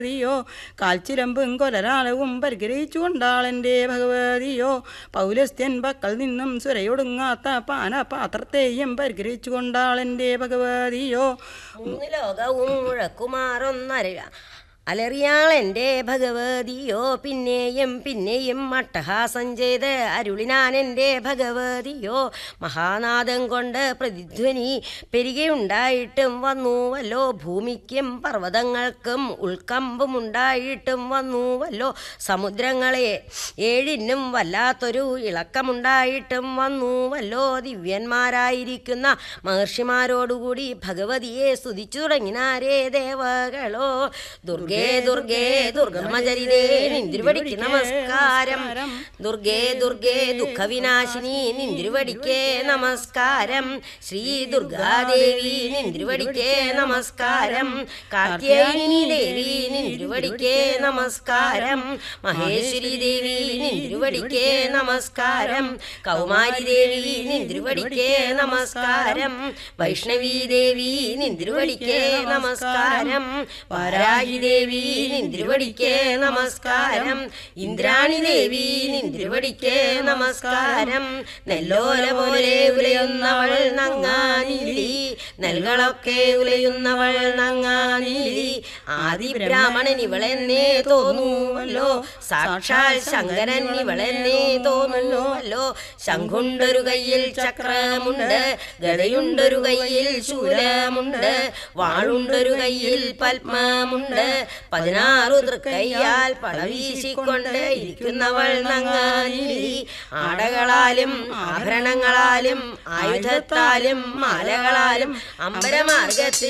ിയോ കാൽച്ചിരമ്പും കൊലരാളവും പരിഗ്രഹിച്ചുകൊണ്ടാളെൻ്റെ ഭഗവതിയോ പൗലസ്ത്യൻ പക്കൽ നിന്നും സുരയൊടുങ്ങാത്ത പാന പാത്രത്തെയും പരിഗ്രഹിച്ചുകൊണ്ടാളെൻ്റെ ഭഗവതിയോ മൂന്ന് ലോകവും മുഴക്കുമാറൊന്നര അലറിയാളെൻ്റെ ഭഗവതിയോ പിന്നെയും പിന്നെയും അട്ടഹാസം ചെയ്ത് അരുളിനാൻ എൻ്റെ ഭഗവതിയോ മഹാനാദം കൊണ്ട് പ്രതിധ്വനി പെരുകയുണ്ടായിട്ടും വന്നുവല്ലോ ഭൂമിക്കും പർവ്വതങ്ങൾക്കും ഉൾക്കമ്പുമുണ്ടായിട്ടും വന്നുവല്ലോ സമുദ്രങ്ങളെ ഏഴിനും വല്ലാത്തൊരു ഇളക്കമുണ്ടായിട്ടും വന്നുവല്ലോ ദിവ്യന്മാരായിരിക്കുന്ന മഹർഷിമാരോടുകൂടി ഭഗവതിയെ സ്തുതിച്ചു തുടങ്ങിനാരേ ദേവകളോ ദുർഗേ ദുർഗേ ദുർഗമചരിതേ നിന്തിരുവടിക്ക് നമസ്കാരം ദുർഗേ ദുർഗേ ദുഃഖവിനാശിനി നിന്തിരുവടിക്ക് നമസ്കാരം ശ്രീ ദുർഗാദേവി നിന്തിരുവടിക്ക് നമസ്കാരം കാർത്യായനി ദേവി നിന്തിരുവടിക്ക് നമസ്കാരം മഹേശ്വരി ദേവി നിന്തിരുവടിക്ക് നമസ്കാരം കൗമാരി ദേവി നിന്തിരുവടിക്ക് നമസ്കാരം വൈഷ്ണവി ദേവി നിന്തിരുവടിക്ക് നമസ്കാരം വാരാഹി ദേവി നിന്തിരുവടിക്ക് നമസ്കാരം ഇന്ദ്രാണി ദേവി നിന്തിരുവടിക്ക് നമസ്കാരം നെല്ലോല പോലെ ഉലയുന്നവൾ നങ്ങാനിലി നെൽകളൊക്കെ ഉലയുന്നവൾ നങ്ങാനിലി ആദി ബ്രാഹ്മണൻ ഇവളെന്നെ തോന്നുവല്ലോ സാക്ഷാൽ ശങ്കരൻ ഇവളെന്നെ തോന്നുവല്ലോ ശംഖുണ്ടൊരു കയ്യിൽ ചക്രമുണ്ട് ഗതയുണ്ടൊരു കയ്യിൽ ശൂലമുണ്ട് വാളുണ്ടൊരു കയ്യിൽ പത്മമുണ്ട് പതിനാറു തൃക്കയ്യാൽ പടവീശിക്കൊണ്ട് ഇരിക്കുന്നവൾ നങ്ങാനിലി ആടകളാലും ആഭരണങ്ങളാലും ആയുധത്താലും മാലകളാലും അമ്പരമാർഗത്തിൽ